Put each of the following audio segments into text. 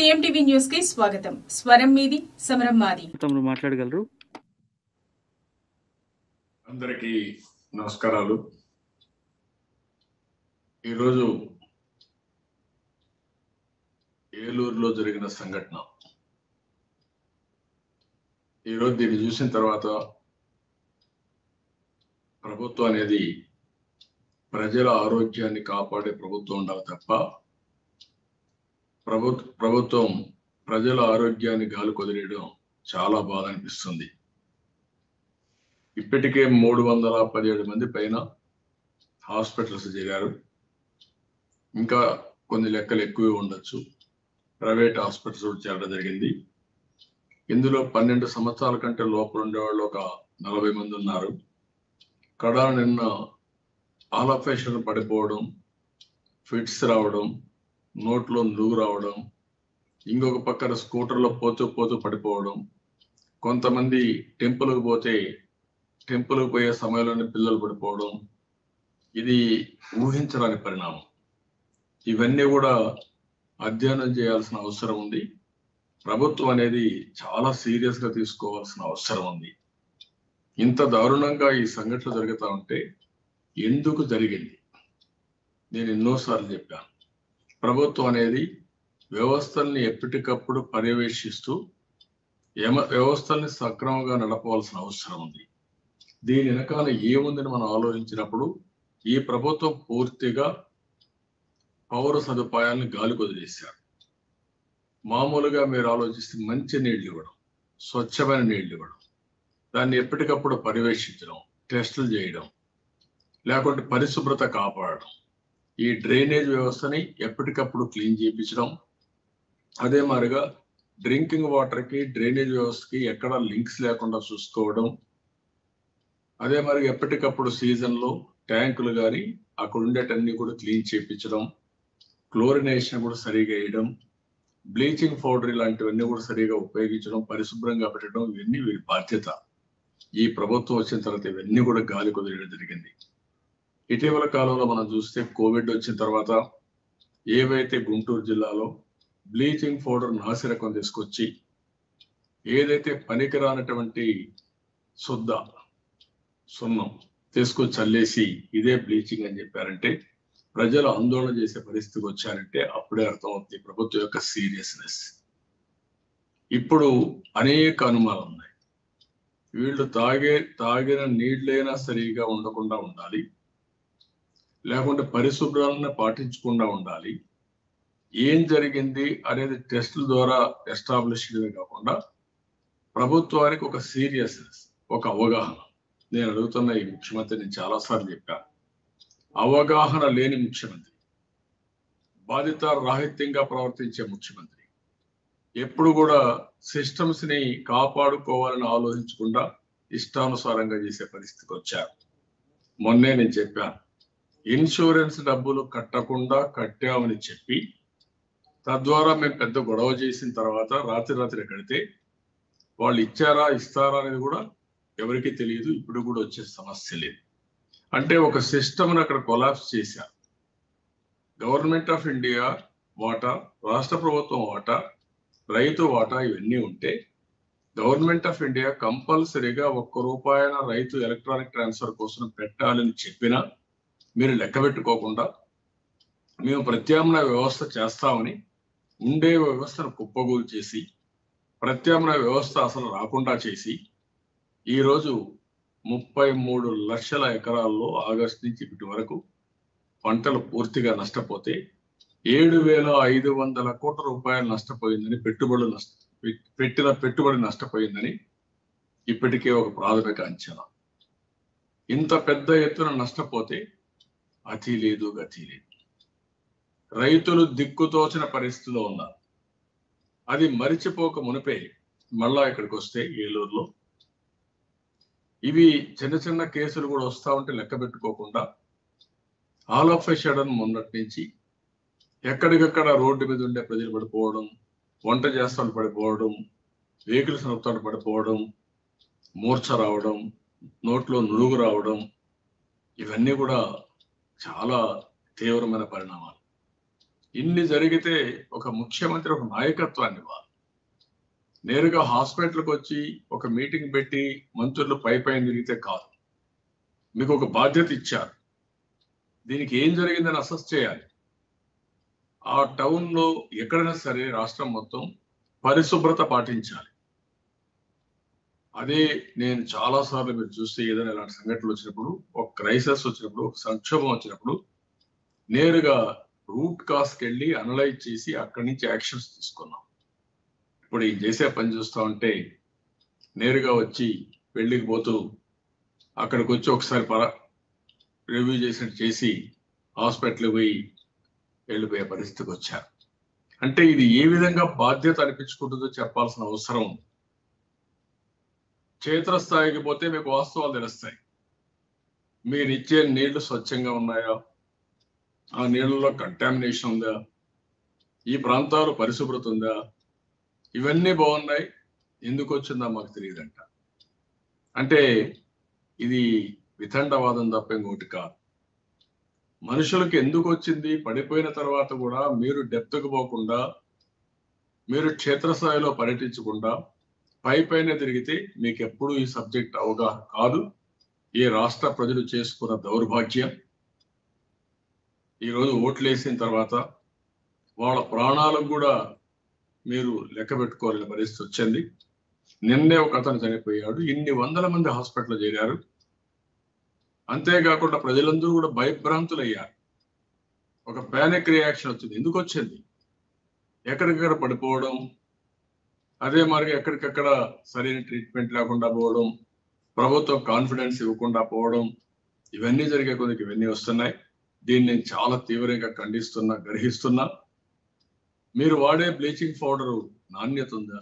పిఎంటీవీ news కి స్వాగతం స్వరం మీది సమరం మాది తమరు మాట్లాడగలరు అందరికీ నమస్కారాలు ఈరోజు ఏలూరులో జరిగిన సంఘటన ఈరోజు దీన్ని చూసిన తర్వాత ప్రభుత్వం అనేది ప్రజల ఆరోగ్యాన్ని కాపాడే ప్రభుత్వం ఉండాలి తప్ప ప్రభుత్వ ప్రభుత్వం ప్రజల ఆరోగ్యాన్ని గాలి కుదిరేయడం చాలా బాధ అనిపిస్తుంది ఇప్పటికే మూడు వందల పదిహేడు మంది పైన హాస్పిటల్స్ చేరారు ఇంకా కొన్ని లెక్కలు ఎక్కువే ఉండొచ్చు ప్రైవేట్ హాస్పిటల్స్ కూడా చేరడం జరిగింది ఇందులో పన్నెండు సంవత్సరాల కంటే లోపల ఉండేవాళ్ళు ఒక నలభై మంది ఉన్నారు కడా నిన్న ఆలఫేషన్ పడిపోవడం ఫిట్స్ రావడం నోట్లో నురుగు రావడం ఇంకొక పక్కన స్కూటర్లో పోతూ పోతూ పడిపోవడం కొంతమంది టెంపుల్కి పోతే టెంపుల్కి పోయే సమయంలోనే పిల్లలు పడిపోవడం ఇది ఊహించరాని పరిణామం ఇవన్నీ కూడా అధ్యయనం చేయాల్సిన అవసరం ఉంది ప్రభుత్వం అనేది చాలా సీరియస్ గా తీసుకోవాల్సిన అవసరం ఉంది ఇంత దారుణంగా ఈ సంఘటన జరుగుతూ ఉంటే ఎందుకు జరిగింది నేను ఎన్నోసార్లు చెప్పాను ప్రభుత్వం అనేది వ్యవస్థల్ని ఎప్పటికప్పుడు పర్యవేక్షిస్తూ యమ వ్యవస్థల్ని సక్రమంగా నడపవలసిన అవసరం ఉంది దీని వెనకాల ఏముందని మనం ఆలోచించినప్పుడు ఈ ప్రభుత్వం పూర్తిగా పౌర సదుపాయాలను గాలి వదిలేశారు మామూలుగా మీరు ఆలోచిస్తే మంచి నీళ్లు ఇవ్వడం స్వచ్ఛమైన నీళ్లు ఇవ్వడం దాన్ని ఎప్పటికప్పుడు పర్యవేక్షించడం టెస్టులు చేయడం లేకుంటే పరిశుభ్రత కాపాడడం ఈ డ్రైనేజ్ వ్యవస్థని ఎప్పటికప్పుడు క్లీన్ చేయించడం అదే మాదిరిగా డ్రింకింగ్ వాటర్కి డ్రైనేజ్ వ్యవస్థకి ఎక్కడ లింక్స్ లేకుండా చూసుకోవడం అదే మరి ఎప్పటికప్పుడు సీజన్లో ట్యాంకులు కానీ అక్కడ ఉండేటన్ని కూడా క్లీన్ చేయించడం క్లోరినేషన్ కూడా సరిగా వేయడం బ్లీచింగ్ పౌడర్ ఇలాంటివన్నీ కూడా సరిగా ఉపయోగించడం పరిశుభ్రంగా పెట్టడం ఇవన్నీ వీరి బాధ్యత ఈ ప్రభుత్వం వచ్చిన తర్వాత ఇవన్నీ కూడా గాలి కుదిరేయడం జరిగింది ఇటీవల కాలంలో మనం చూస్తే కోవిడ్ వచ్చిన తర్వాత ఏవైతే గుంటూరు జిల్లాలో బ్లీచింగ్ పౌడర్ నాసిరకం తీసుకొచ్చి ఏదైతే పనికిరానటువంటి శుద్ధ సున్నం తీసుకొచ్చి చల్లేసి ఇదే బ్లీచింగ్ అని చెప్పారంటే ప్రజలు ఆందోళన చేసే పరిస్థితికి వచ్చారంటే అప్పుడే అర్థమవుతుంది ప్రభుత్వం యొక్క సీరియస్నెస్ ఇప్పుడు అనేక అనుమానాలు ఉన్నాయి వీళ్ళు తాగే తాగిన నీళ్ళైనా సరిగా ఉండకుండా ఉండాలి లేకుంటే పరిశుభ్రాలను పాటించకుండా ఉండాలి ఏం జరిగింది అనేది టెస్టుల ద్వారా ఎస్టాబ్లిష్ కాకుండా ప్రభుత్వానికి ఒక సీరియస్నెస్ ఒక అవగాహన నేను అడుగుతున్న ఈ ముఖ్యమంత్రి నేను చాలాసార్లు చెప్పాను అవగాహన లేని ముఖ్యమంత్రి బాధిత రాహిత్యంగా ప్రవర్తించే ముఖ్యమంత్రి ఎప్పుడు కూడా సిస్టమ్స్ ని కాపాడుకోవాలని ఆలోచించకుండా ఇష్టానుసారంగా చేసే పరిస్థితికి వచ్చారు మొన్నే నేను చెప్పాను ఇన్సూరెన్స్ డబ్బులు కట్టకుండా కట్టామని చెప్పి తద్వారా మేము పెద్ద గొడవ చేసిన తర్వాత రాత్రి రాత్రి కడితే వాళ్ళు ఇచ్చారా ఇస్తారా అనేది కూడా ఎవరికి తెలియదు ఇప్పుడు కూడా వచ్చే సమస్య లేదు అంటే ఒక సిస్టమ్ని అక్కడ కొలాప్స్ చేశారు గవర్నమెంట్ ఆఫ్ ఇండియా వాటా రాష్ట్ర ప్రభుత్వం వాటా రైతు వాటా ఇవన్నీ ఉంటే గవర్నమెంట్ ఆఫ్ ఇండియా కంపల్సరీగా ఒక్క రూపాయన రైతు ఎలక్ట్రానిక్ ట్రాన్స్ఫర్ కోసం పెట్టాలని చెప్పినా మీరు లెక్క పెట్టుకోకుండా మేము ప్రత్యామ్నాయ వ్యవస్థ చేస్తామని ఉండే వ్యవస్థను కుప్పగూలు చేసి ప్రత్యామ్నాయ వ్యవస్థ అసలు రాకుండా చేసి ఈరోజు ముప్పై మూడు లక్షల ఎకరాల్లో ఆగస్టు నుంచి ఇప్పటి వరకు పంటలు పూర్తిగా నష్టపోతే ఏడు వేల ఐదు వందల కోట్ల రూపాయలు నష్టపోయిందని పెట్టుబడులు నష్ట పెట్టిన పెట్టుబడి నష్టపోయిందని ఇప్పటికే ఒక ప్రాథమిక అంచనా ఇంత పెద్ద ఎత్తున నష్టపోతే అతి లేదు గతి లేదు రైతులు దిక్కుతోచిన పరిస్థితిలో ఉన్నారు అది మరిచిపోక మునిపే మళ్ళా ఇక్కడికి వస్తే ఏలూరులో ఇవి చిన్న చిన్న కేసులు కూడా వస్తా ఉంటే లెక్క పెట్టుకోకుండా ఆల్ ఆఫ్ షడన్ మొన్నటి నుంచి ఎక్కడికక్కడ రోడ్డు మీద ఉండే ప్రజలు పడిపోవడం వంట చేస్తాను పడిపోవడం వెహికల్స్ నడుపుతాను పడిపోవడం మూర్ఛ రావడం నోట్లో నురుగు రావడం ఇవన్నీ కూడా చాలా తీవ్రమైన పరిణామాలు ఇన్ని జరిగితే ఒక ముఖ్యమంత్రి ఒక నాయకత్వాన్ని ఇవ్వాలి నేరుగా హాస్పిటల్కి వచ్చి ఒక మీటింగ్ పెట్టి మంత్రులు పై పైన తిరిగితే కాదు మీకు ఒక బాధ్యత ఇచ్చారు దీనికి ఏం జరిగిందని అసెస్ చేయాలి ఆ టౌన్ లో ఎక్కడైనా సరే రాష్ట్రం మొత్తం పరిశుభ్రత పాటించాలి అదే నేను చాలా సార్లు మీరు చూస్తే ఏదైనా ఇలాంటి సంఘటనలు వచ్చినప్పుడు ఒక క్రైసిస్ వచ్చినప్పుడు ఒక సంక్షోభం వచ్చినప్పుడు నేరుగా రూట్ కాస్కి వెళ్ళి అనలైజ్ చేసి అక్కడి నుంచి యాక్షన్స్ తీసుకున్నాం ఇప్పుడు ఈ చేసే పని చూస్తా ఉంటే నేరుగా వచ్చి పెళ్లికి పోతూ అక్కడికి వచ్చి ఒకసారి పర రివ్యూ చేసినట్టు చేసి హాస్పిటల్ పోయి వెళ్ళిపోయే పరిస్థితికి వచ్చారు అంటే ఇది ఏ విధంగా బాధ్యత అనిపించుకుంటుందో చెప్పాల్సిన అవసరం ఉంది క్షేత్రస్థాయికి పోతే మీకు వాస్తవాలు తెలుస్తాయి మీరు ఇచ్చే నీళ్లు స్వచ్ఛంగా ఉన్నాయా ఆ నీళ్ళలో కంటామినేషన్ ఉందా ఈ ప్రాంతాలు పరిశుభ్రత ఉందా ఇవన్నీ బాగున్నాయి ఎందుకు వచ్చిందా మాకు తెలియదంట అంటే ఇది వితండవాదం తప్ప ఇంకోటి కాదు మనుషులకు ఎందుకు వచ్చింది పడిపోయిన తర్వాత కూడా మీరు డెప్త్కు పోకుండా మీరు క్షేత్రస్థాయిలో పర్యటించకుండా పై పైన తిరిగితే మీకు ఎప్పుడు ఈ సబ్జెక్ట్ అవగాహన కాదు ఈ రాష్ట్ర ప్రజలు చేసుకున్న దౌర్భాగ్యం ఈరోజు ఓట్లు వేసిన తర్వాత వాళ్ళ ప్రాణాలకు కూడా మీరు లెక్క పెట్టుకోవాలని పరిస్థితి వచ్చింది నిన్నే ఒక అతను చనిపోయాడు ఇన్ని వందల మంది హాస్పిటల్లో చేరారు అంతేకాకుండా ప్రజలందరూ కూడా భయభ్రాంతులు అయ్యారు ఒక పానిక్ రియాక్షన్ వచ్చింది ఎందుకు వచ్చింది ఎక్కడికక్కడ పడిపోవడం అదే మరి ఎక్కడికక్కడ సరైన ట్రీట్మెంట్ లేకుండా పోవడం ప్రభుత్వం కాన్ఫిడెన్స్ ఇవ్వకుండా పోవడం ఇవన్నీ జరిగే కొద్దికి ఇవన్నీ వస్తున్నాయి దీన్ని నేను చాలా తీవ్రంగా ఖండిస్తున్నా గ్రహిస్తున్నా మీరు వాడే బ్లీచింగ్ పౌడర్ నాణ్యత ఉందా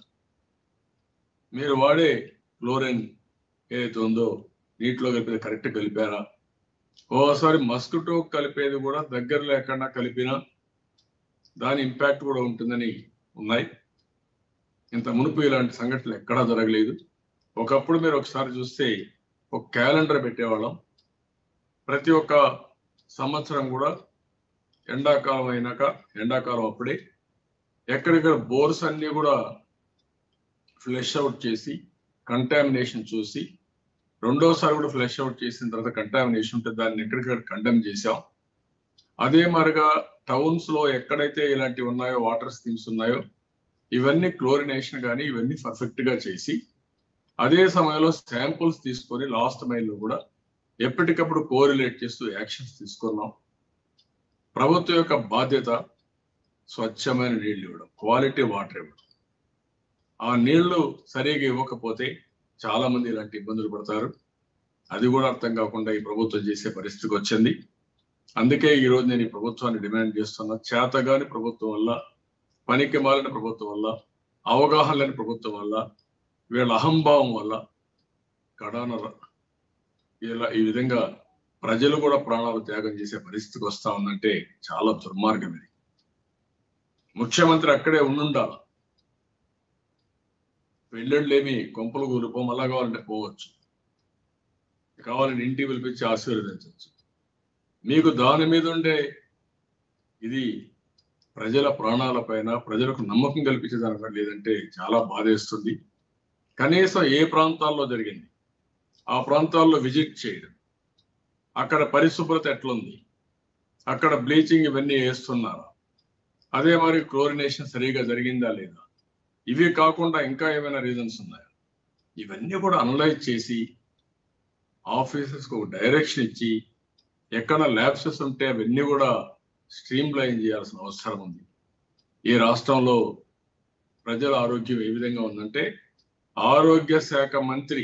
మీరు వాడే క్లోరిన్ ఏదైతే ఉందో నీటిలో కలిపేది కరెక్ట్ కలిపారా ఓసారి మస్కిటో కలిపేది కూడా దగ్గర లేకుండా కలిపినా దాని ఇంపాక్ట్ కూడా ఉంటుందని ఉన్నాయి ఇంత మునుపు ఇలాంటి సంఘటనలు ఎక్కడా జరగలేదు ఒకప్పుడు మీరు ఒకసారి చూస్తే ఒక క్యాలెండర్ పెట్టేవాళ్ళం ప్రతి ఒక్క సంవత్సరం కూడా ఎండాకాలం అయినాక ఎండాకాలం అప్పుడే ఎక్కడిక్కడ బోర్స్ అన్ని కూడా ఫ్లెష్ అవుట్ చేసి కంటామినేషన్ చూసి రెండోసారి కూడా ఫ్లెష్ అవుట్ చేసిన తర్వాత కంటామినేషన్ ఉంటే దాన్ని ఎక్కడికక్కడ కండెమ్ చేశాం అదే మరిగా టౌన్స్ లో ఎక్కడైతే ఇలాంటివి ఉన్నాయో వాటర్ స్కీమ్స్ ఉన్నాయో ఇవన్నీ క్లోరినేషన్ కానీ ఇవన్నీ పర్ఫెక్ట్ గా చేసి అదే సమయంలో శాంపుల్స్ తీసుకొని లాస్ట్ మైల్ లో కూడా ఎప్పటికప్పుడు కోరిలేట్ చేస్తూ యాక్షన్స్ తీసుకున్నాం ప్రభుత్వం యొక్క బాధ్యత స్వచ్ఛమైన నీళ్లు ఇవ్వడం క్వాలిటీ వాటర్ ఇవ్వడం ఆ నీళ్లు సరిగా ఇవ్వకపోతే చాలా మంది ఇలాంటి ఇబ్బందులు పడతారు అది కూడా అర్థం కాకుండా ఈ ప్రభుత్వం చేసే పరిస్థితికి వచ్చింది అందుకే ఈ రోజు నేను ఈ ప్రభుత్వాన్ని డిమాండ్ చేస్తున్నా చేతగాని ప్రభుత్వం వల్ల పనికి మాలిన ప్రభుత్వం వల్ల అవగాహన లేని ప్రభుత్వం వల్ల వీళ్ళ అహంభావం వల్ల కడాన ఇలా ఈ విధంగా ప్రజలు కూడా ప్రాణాలు త్యాగం చేసే పరిస్థితికి వస్తా ఉందంటే చాలా దుర్మార్గం ఇది ముఖ్యమంత్రి అక్కడే ఉండుండాల పెళ్ళిళ్ళేమి కొంపలు కూలిపో మళ్ళా కావాలంటే పోవచ్చు కావాలని ఇంటికి పిలిపించి ఆశీర్వదించవచ్చు మీకు దాని మీద ఉండే ఇది ప్రజల ప్రాణాల పైన ప్రజలకు నమ్మకం కల్పించే దానిపై లేదంటే చాలా బాధేస్తుంది కనీసం ఏ ప్రాంతాల్లో జరిగింది ఆ ప్రాంతాల్లో విజిట్ చేయడం అక్కడ పరిశుభ్రత ఎట్లుంది అక్కడ బ్లీచింగ్ ఇవన్నీ వేస్తున్నారా అదే మరి క్లోరినేషన్ సరిగా జరిగిందా లేదా ఇవి కాకుండా ఇంకా ఏమైనా రీజన్స్ ఉన్నాయా ఇవన్నీ కూడా అనలైజ్ చేసి ఆఫీసర్స్కి ఒక డైరెక్షన్ ఇచ్చి ఎక్కడ ల్యాబ్సెస్ ఉంటే అవన్నీ కూడా స్ట్రీమ్ లైన్ చేయాల్సిన అవసరం ఉంది ఈ రాష్ట్రంలో ప్రజల ఆరోగ్యం ఏ విధంగా ఉందంటే ఆరోగ్య శాఖ మంత్రి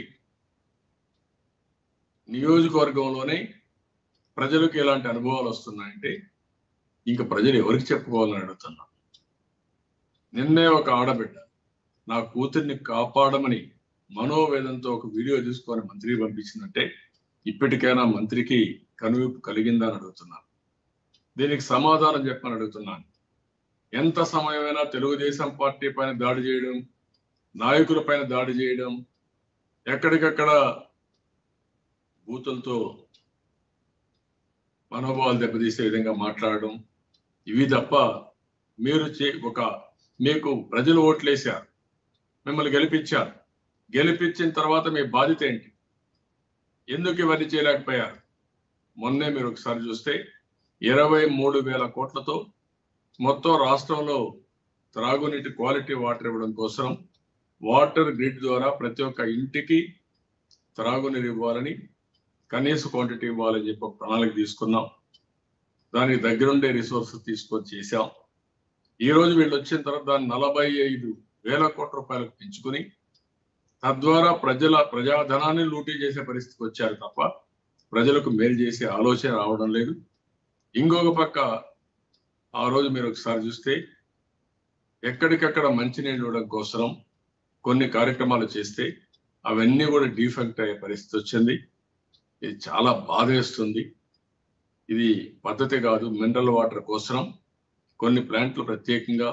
నియోజకవర్గంలోనే ప్రజలకు ఎలాంటి అనుభవాలు వస్తున్నాయంటే ఇంకా ప్రజలు ఎవరికి చెప్పుకోవాలని అడుగుతున్నా నిన్నే ఒక ఆడబిడ్డ నా కూతుర్ని కాపాడమని మనోవేదంతో ఒక వీడియో తీసుకొని మంత్రికి పంపించిందంటే ఇప్పటికైనా మంత్రికి కనువిప్పు కలిగిందా అని అడుగుతున్నాను దీనికి సమాధానం చెప్పని అడుగుతున్నాను ఎంత సమయమైనా తెలుగుదేశం పార్టీ పైన దాడి చేయడం నాయకుల పైన దాడి చేయడం ఎక్కడికక్కడ బూతులతో మనోభావాలు దెబ్బతీసే విధంగా మాట్లాడడం ఇవి తప్ప మీరు చే- ఒక మీకు ప్రజలు ఓట్లేశారు మిమ్మల్ని గెలిపించారు గెలిపించిన తర్వాత మీ బాధ్యత ఏంటి ఎందుకు ఇవన్నీ చేయలేకపోయారు మొన్నే మీరు ఒకసారి చూస్తే ఇరవై మూడు వేల కోట్లతో మొత్తం రాష్ట్రంలో త్రాగునీటి క్వాలిటీ వాటర్ ఇవ్వడం కోసం వాటర్ గ్రిడ్ ద్వారా ప్రతి ఒక్క ఇంటికి త్రాగునీరు ఇవ్వాలని కనీస క్వాంటిటీ ఇవ్వాలని చెప్పి ఒక ప్రణాళిక తీసుకున్నాం దానికి దగ్గరుండే రిసోర్సెస్ తీసుకొని చేశాం ఈ రోజు వీళ్ళు వచ్చిన తర్వాత దాన్ని నలభై ఐదు వేల కోట్ల రూపాయలకు పెంచుకుని తద్వారా ప్రజల ప్రజాధనాన్ని లూటీ చేసే పరిస్థితికి వచ్చారు తప్ప ప్రజలకు మేలు చేసే ఆలోచన రావడం లేదు ఇంకొక పక్క ఆ రోజు మీరు ఒకసారి చూస్తే ఎక్కడికక్కడ మంచినీళ్ళు ఇవ్వడం కోసం కొన్ని కార్యక్రమాలు చేస్తే అవన్నీ కూడా డిఫెక్ట్ అయ్యే పరిస్థితి వచ్చింది ఇది చాలా బాధేస్తుంది ఇది పద్ధతి కాదు మినరల్ వాటర్ కోసం కొన్ని ప్లాంట్లు ప్రత్యేకంగా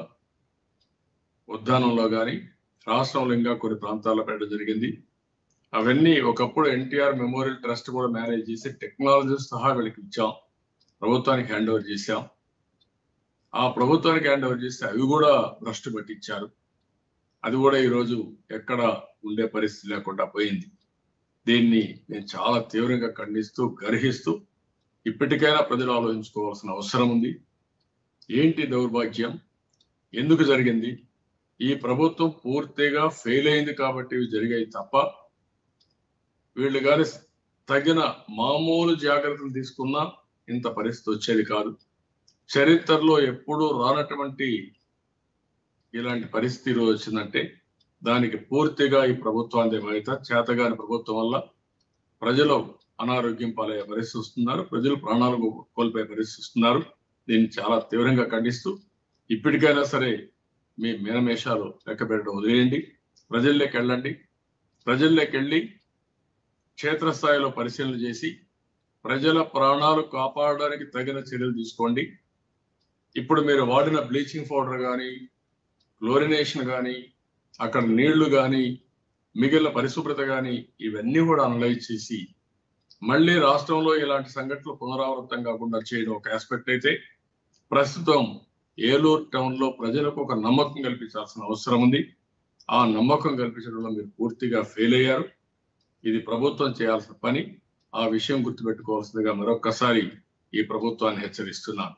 ఉద్యానంలో కానీ రాష్ట్రంలో ఇంకా కొన్ని ప్రాంతాల్లో పెట్టడం జరిగింది అవన్నీ ఒకప్పుడు ఎన్టీఆర్ మెమోరియల్ ట్రస్ట్ కూడా మేనేజ్ చేసి టెక్నాలజీ సహా వీళ్ళకి ఇచ్చాం ప్రభుత్వానికి హ్యాండ్ ఓవర్ చేశాం ఆ ప్రభుత్వానికి హ్యాండ్ ఓవర్ చేస్తే అవి కూడా భ్రష్టు పట్టించారు అది కూడా ఈరోజు ఎక్కడ ఉండే పరిస్థితి లేకుండా పోయింది దీన్ని నేను చాలా తీవ్రంగా ఖండిస్తూ గర్హిస్తూ ఇప్పటికైనా ప్రజలు ఆలోచించుకోవాల్సిన అవసరం ఉంది ఏంటి దౌర్భాగ్యం ఎందుకు జరిగింది ఈ ప్రభుత్వం పూర్తిగా ఫెయిల్ అయింది కాబట్టి ఇవి జరిగాయి తప్ప వీళ్ళు కానీ తగిన మామూలు జాగ్రత్తలు తీసుకున్నా ఇంత పరిస్థితి వచ్చేది కాదు చరిత్రలో ఎప్పుడూ రానటువంటి ఇలాంటి పరిస్థితి ఈరోజు వచ్చిందంటే దానికి పూర్తిగా ఈ ప్రభుత్వాన్ని బాధ్యత చేతగాని ప్రభుత్వం వల్ల ప్రజలు అనారోగ్యం పాలయ్యే పరిస్థితి వస్తున్నారు ప్రజలు ప్రాణాలు కోల్పోయే పరిస్థితి వస్తున్నారు దీన్ని చాలా తీవ్రంగా ఖండిస్తూ ఇప్పటికైనా సరే మీ మీనమేషాలు లెక్క పెట్టడం వదిలేయండి ప్రజల్లోకి వెళ్ళండి ప్రజల్లోకి వెళ్ళి క్షేత్రస్థాయిలో పరిశీలన చేసి ప్రజల ప్రాణాలు కాపాడడానికి తగిన చర్యలు తీసుకోండి ఇప్పుడు మీరు వాడిన బ్లీచింగ్ పౌడర్ కానీ క్లోరినేషన్ కానీ అక్కడ నీళ్లు కానీ మిగిలిన పరిశుభ్రత కానీ ఇవన్నీ కూడా అనలైజ్ చేసి మళ్ళీ రాష్ట్రంలో ఇలాంటి సంఘటనలు పునరావృతం కాకుండా చేయడం ఒక ఆస్పెక్ట్ అయితే ప్రస్తుతం ఏలూరు టౌన్ లో ప్రజలకు ఒక నమ్మకం కల్పించాల్సిన అవసరం ఉంది ఆ నమ్మకం కల్పించడంలో మీరు పూర్తిగా ఫెయిల్ అయ్యారు ఇది ప్రభుత్వం చేయాల్సిన పని ఆ విషయం గుర్తుపెట్టుకోవాల్సిందిగా మరొక్కసారి ఈ ప్రభుత్వాన్ని హెచ్చరిస్తున్నాను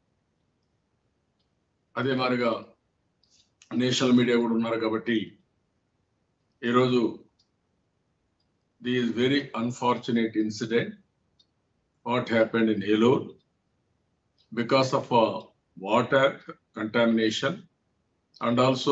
అదే మాదిరిగా నేషనల్ మీడియా కూడా ఉన్నారు కాబట్టి ఈరోజు the is very unfortunate incident what happened in Eluru because of water contamination and also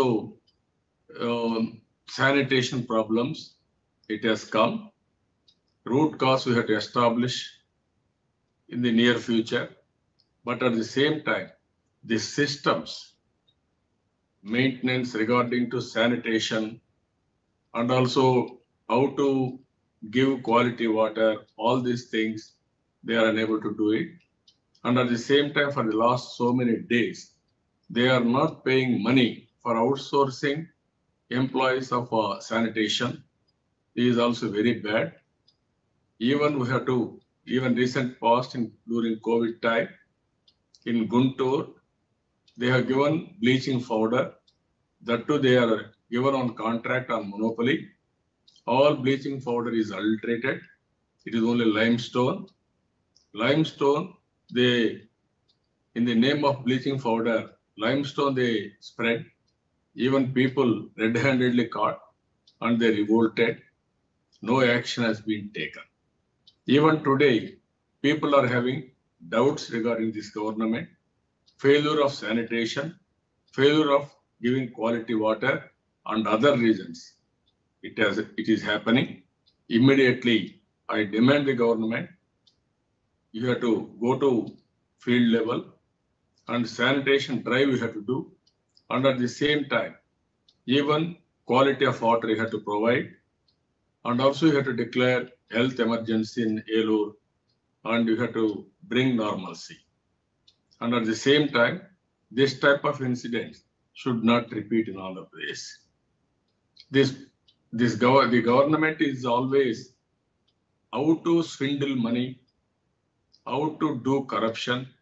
sanitation problems it has come root cause we have to establish in the near future but at the same time the systems maintenance regarding to sanitation and also how to give quality water all these things they are unable to do it and at the same time for the last so many days they are not paying money for outsourcing employees of uh, sanitation is also very bad. Even we have to, even recent past in during COVID time, in Guntur, they have given bleaching powder. That too, they are given on contract on monopoly. All bleaching powder is adulterated. It is only limestone. Limestone, they, in the name of bleaching powder, limestone they spread even people red-handedly caught and they revolted. No action has been taken. Even today, people are having doubts regarding this government, failure of sanitation, failure of giving quality water, and other reasons. It has it is happening. Immediately, I demand the government, you have to go to field level and sanitation drive you have to do and at the same time, even quality of water you have to provide, and also you have to declare health emergency in Elur, and you have to bring normalcy. And at the same time, this type of incidents should not repeat in Andhra Pradesh. This, this gov- the government is always how to swindle money, how to do corruption,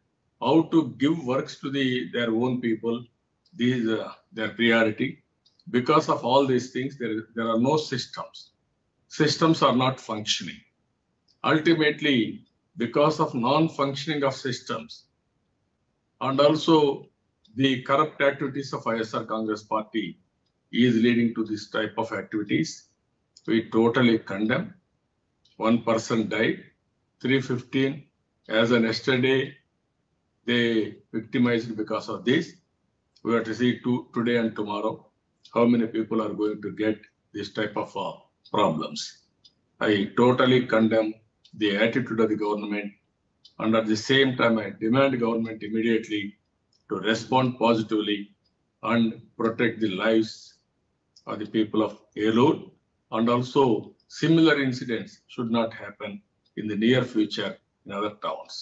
how to give works to the their own people. These uh, their priority. Because of all these things, there there are no systems. Systems are not functioning. Ultimately, because of non-functioning of systems, and also the corrupt activities of ISR Congress Party is leading to this type of activities. We totally condemn. One person died, 315 as an yesterday they victimized because of this. We have to see to, today and tomorrow how many people are going to get this type of uh, problems. I totally condemn the attitude of the government and at the same time I demand government immediately to respond positively and protect the lives of the people of Elur and also similar incidents should not happen in the near future in other towns.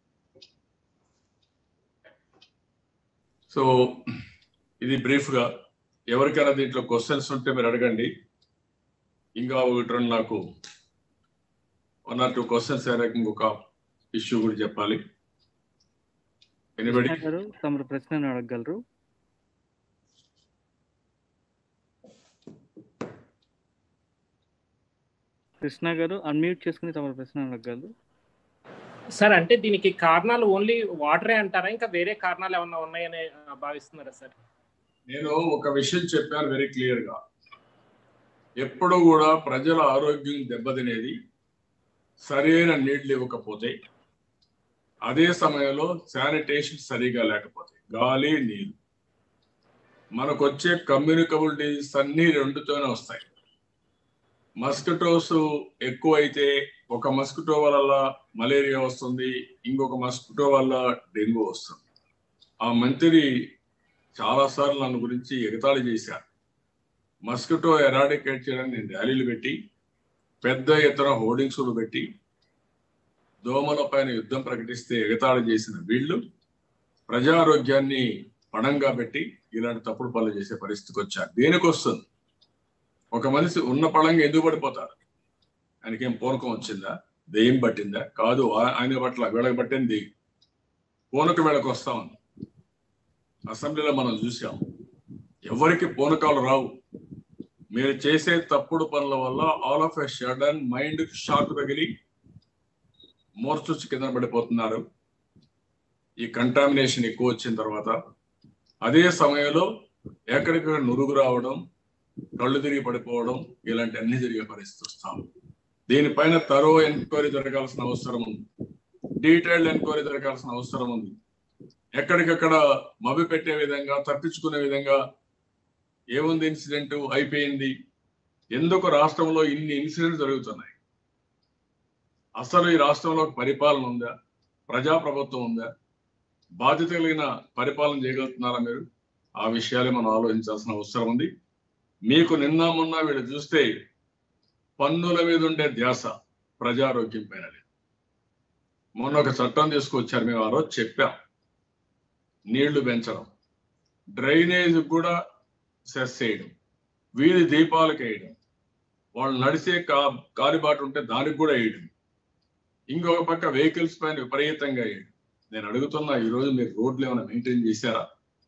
So ఇది బ్రీఫ్గా ఎవరికైనా దీంట్లో questions ఉంటే మీరు అడగండి ఇంకా ఒకటి రెండు నాకు వన్ ఆర్ టూ క్వశ్చన్స్ ఇంకొక ఇష్యూ కూడా చెప్పాలి ఎనిబడి కృష్ణ గారు తమరు ప్రశ్నను అడగగలరు కృష్ణ గారు అన్మ్యూట్ చేసుకుని తమరు ప్రశ్న అడగగలరు సార్ అంటే దీనికి కారణాలు ఓన్లీ వాటరే అంటారా ఇంకా వేరే కారణాలు ఏమన్నా ఉన్నాయని ఆ, భావిస్తున్నారా సార్ నేను ఒక విషయం చెప్పాను వెరీ క్లియర్ గా ఎప్పుడు కూడా ప్రజల ఆరోగ్యం దెబ్బతినేది సరైన నీళ్లు ఇవ్వకపోతే అదే సమయంలో శానిటేషన్ సరిగా లేకపోతే గాలి నీరు మనకు వచ్చే కమ్యూనికబుల్ డిజీస్ అన్ని రెండుతోనే వస్తాయి మస్కిటోస్ ఎక్కువ అయితే ఒక మస్కిటో వల్ల మలేరియా వస్తుంది ఇంకొక మస్కిటో వల్ల డెంగ్యూ వస్తుంది ఆ మంత్రి చాలాసార్లు నన్ను గురించి ఎగతాళి చేశారు మస్కిటో ఎరాడికేట్ చేయడానికి నేను ర్యాలీలు పెట్టి పెద్ద ఎత్తున హోర్డింగ్స్లు పెట్టి దోమల పైన యుద్ధం ప్రకటిస్తే ఎగతాళి చేసిన వీళ్ళు ప్రజారోగ్యాన్ని పణంగా పెట్టి ఇలాంటి తప్పుడు పనులు చేసే పరిస్థితికి వచ్చారు దేనికి వస్తుంది ఒక మనిషి ఉన్న పళంగా ఎందుకు పడిపోతారు ఆయనకేం పూనకం వచ్చిందా దెయ్యం పట్టిందా కాదు ఆ- ఆయన పట్ల వీళ్ళకి పట్టింది పూనక వీళ్ళకి వస్తా ఉంది అసెంబ్లీలో మనం చూసాం ఎవరికి పూనకాలు రావు మీరు చేసే తప్పుడు పనుల వల్ల all of a sudden mind shock తగిలి మోర్చొచ్చి కింద పడిపోతున్నారు ఈ కంటామినేషన్ ఎక్కువ వచ్చిన తర్వాత అదే సమయంలో ఎక్కడిక్కడ నురుగు రావడం కళ్ళు తిరిగి పడిపోవడం ఇలాంటి అన్ని జరిగే పరిస్థితి వస్తాం దీనిపైన తరో ఎంక్వైరీ జరగాల్సిన అవసరం ఉంది డీటెయిల్డ్ ఎంక్వైరీ జరగాల్సిన అవసరం ఉంది ఎక్కడికక్కడ మభి పెట్టే విధంగా తప్పించుకునే విధంగా ఏముంది ఇన్సిడెంట్ అయిపోయింది ఎందుకు రాష్ట్రంలో ఇన్ని ఇన్సిడెంట్స్ జరుగుతున్నాయి అసలు ఈ రాష్ట్రంలో ఒక పరిపాలన ఉందా ప్రజాప్రభుత్వం ఉందా బాధ్యత కలిగిన పరిపాలన చేయగలుగుతున్నారా మీరు ఆ విషయాలే మనం ఆలోచించాల్సిన అవసరం ఉంది మీకు నిన్న మొన్న వీళ్ళు చూస్తే పన్నుల మీద ఉండే ధ్యాస ప్రజారోగ్యం పైన లేదు మొన్న ఒక చట్టం తీసుకొచ్చారు మేము ఆ రోజు చెప్పాం నీళ్లు పెంచడం డ్రైనేజ్ కూడా సెస్ చేయడం వీధి దీపాలకు వేయడం వాళ్ళు నడిచే కా కాలిబాటు ఉంటే దానికి కూడా వేయడం ఇంకొక పక్క వెహికల్స్ పైన విపరీతంగా వేయడం నేను అడుగుతున్నా ఈ రోజు మీరు రోడ్లు ఏమైనా మెయింటైన్ చేశారా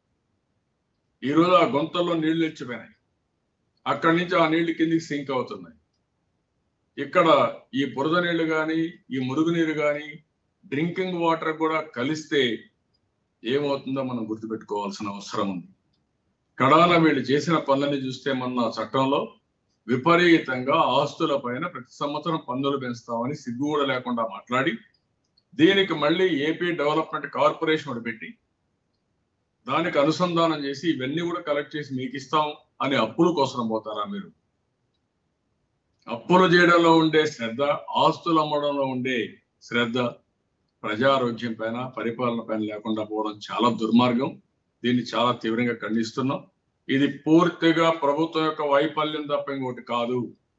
ఈ రోజు ఆ గుంతల్లో నీళ్లు నిలిచిపోయినాయి అక్కడి నుంచి ఆ నీళ్లు కిందికి సింక్ అవుతున్నాయి ఇక్కడ ఈ బురద నీళ్లు కానీ ఈ మురుగునీరు కానీ డ్రింకింగ్ వాటర్ కూడా కలిస్తే ఏమవుతుందో మనం గుర్తుపెట్టుకోవాల్సిన అవసరం ఉంది కడాన వీళ్ళు చేసిన పనులని చూస్తే మొన్న చట్టంలో విపరీతంగా ఆస్తుల పైన ప్రతి సంవత్సరం పన్నులు పెంచుతామని సిగ్గు కూడా లేకుండా మాట్లాడి దీనికి మళ్ళీ ఏపీ డెవలప్మెంట్ కార్పొరేషన్ ఒకటి పెట్టి దానికి అనుసంధానం చేసి ఇవన్నీ కూడా కలెక్ట్ చేసి మీకు ఇస్తాం అని అప్పుల కోసం పోతారా మీరు అప్పులు చేయడంలో ఉండే శ్రద్ధ ఆస్తులు అమ్మడంలో ఉండే శ్రద్ధ ప్రజారోగ్యం పైన పరిపాలన పైన లేకుండా పోవడం చాలా దుర్మార్గం దీన్ని చాలా తీవ్రంగా ఖండిస్తున్నాం ఇది పూర్తిగా ప్రభుత్వం యొక్క వైఫల్యం తప్ప ఇంకోటి కాదు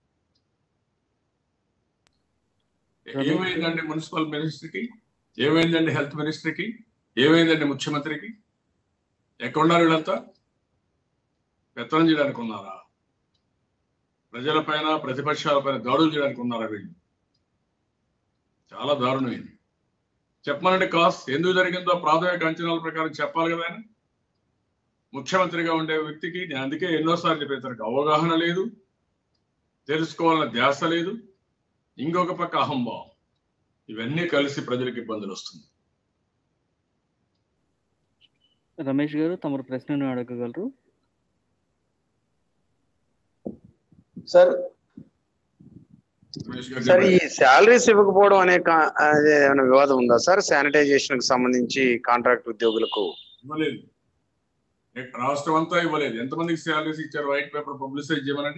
ఏమైందండి మున్సిపల్ మినిస్టర్కి ఏమైందండి హెల్త్ మినిస్టర్కి ఏమైందండి ముఖ్యమంత్రికి ఎక్కడున్నారు వీళ్ళంతా పెత్తనం చేయడానికి ఉన్నారా ప్రజలపైన ప్రతిపక్షాలపైన దాడులు చేయడానికి ఉన్నారా వీళ్ళు చాలా దారుణమైంది చెప్పమనండి కాస్ ఎందుకు జరిగిందో ప్రాథమిక అంచనాల ప్రకారం చెప్పాలి కదా ఆయన ముఖ్యమంత్రిగా ఉండే వ్యక్తికి నేను అందుకే ఎన్నోసార్లు చెప్పాను తనకు అవగాహన లేదు తెలుసుకోవాలన్న ధ్యాస లేదు ఇంకొక పక్క అహంభావం ఇవన్నీ కలిసి ప్రజలకు ఇబ్బందులు వస్తుంది రమేష్ గారు తమరు ప్రశ్నను అడగగలరు సార్ రమేష్ గారు సార్ ఈ చెప్పండి. శాలరీస్ ఇవ్వకపోవడం అనే కా- అదే ఏమైనా వివాదం ఉందా సార్ శానిటైజేషన్ కి సంబంధించి కాంట్రాక్ట్ ఉద్యోగులకు ఇవ్వలేదు ఎక్- రాష్ట్రం అంతా ఇవ్వలేదు ఎంతమందికి శాలరీస్ ఇచ్చారు వైట్ పేపర్ పబ్లిసైజ్ చేయమనండి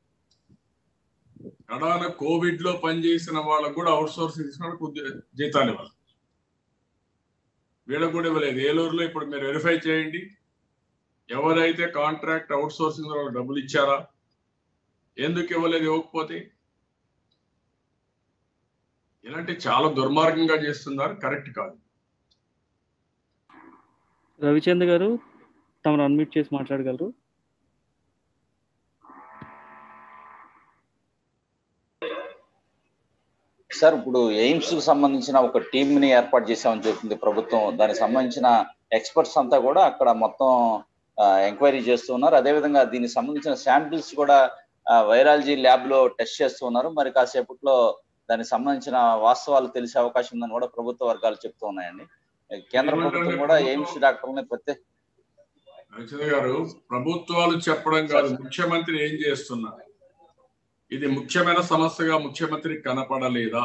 కడాన కోవిడ్ లో పనిచేసిన వాళ్ళకు కూడా అవుట్ సోర్సింగ్ తీసుకున్న వాళ్ళకి ఉద్య- జీతాలు ఇవ్వాలి వీళ్ళకు కూడా ఇవ్వలేదు ఏలూరులో ఇప్పుడు మీరు వెరిఫై చేయండి ఎవరైతే కాంట్రాక్ట్ అవుట్ సోర్సింగ్ వాళ్ళకి డబ్బులు ఇచ్చారా ఎందుకు ఇవ్వలేదు ఇవ్వకపోతే ఇలాంటి చాలా దుర్మార్గంగా చేస్తున్నారు కరెక్ట్ కాదు రవిచంద్ర గారు తమరు అన్మ్యూట్ చేసి మాట్లాడగలరు సార్ ఇప్పుడు ఎయిమ్స్ కు సంబంధించిన ఒక టీమ్ ని ఏర్పాటు చేశామని చెప్తుంది ప్రభుత్వం దానికి సంబంధించిన ఎక్స్పర్ట్స్ అంతా కూడా అక్కడ మొత్తం ఎంక్వైరీ చేస్తూ ఉన్నారు అదేవిధంగా దీనికి సంబంధించిన శాంపిల్స్ కూడా వైరాలజీ ల్యాబ్ లో టెస్ట్ చేస్తూ ఉన్నారు మరి కాసేపట్లో దానికి సంబంధించిన వాస్తవాలు తెలిసే అవకాశం ఉందని కూడా ప్రభుత్వ వర్గాలు చెప్తూ ఉన్నాయండి కేంద్ర ప్రభుత్వం కూడా ఎయిమ్స్ డాక్టర్లని ప్రత్యేక రచన గారు ప్రభుత్వాలు చెప్పడం కాదు ముఖ్యమంత్రి ఏం చేస్తున్నారు ఇది ముఖ్యమైన సమస్యగా ముఖ్యమంత్రి కనపడలేదా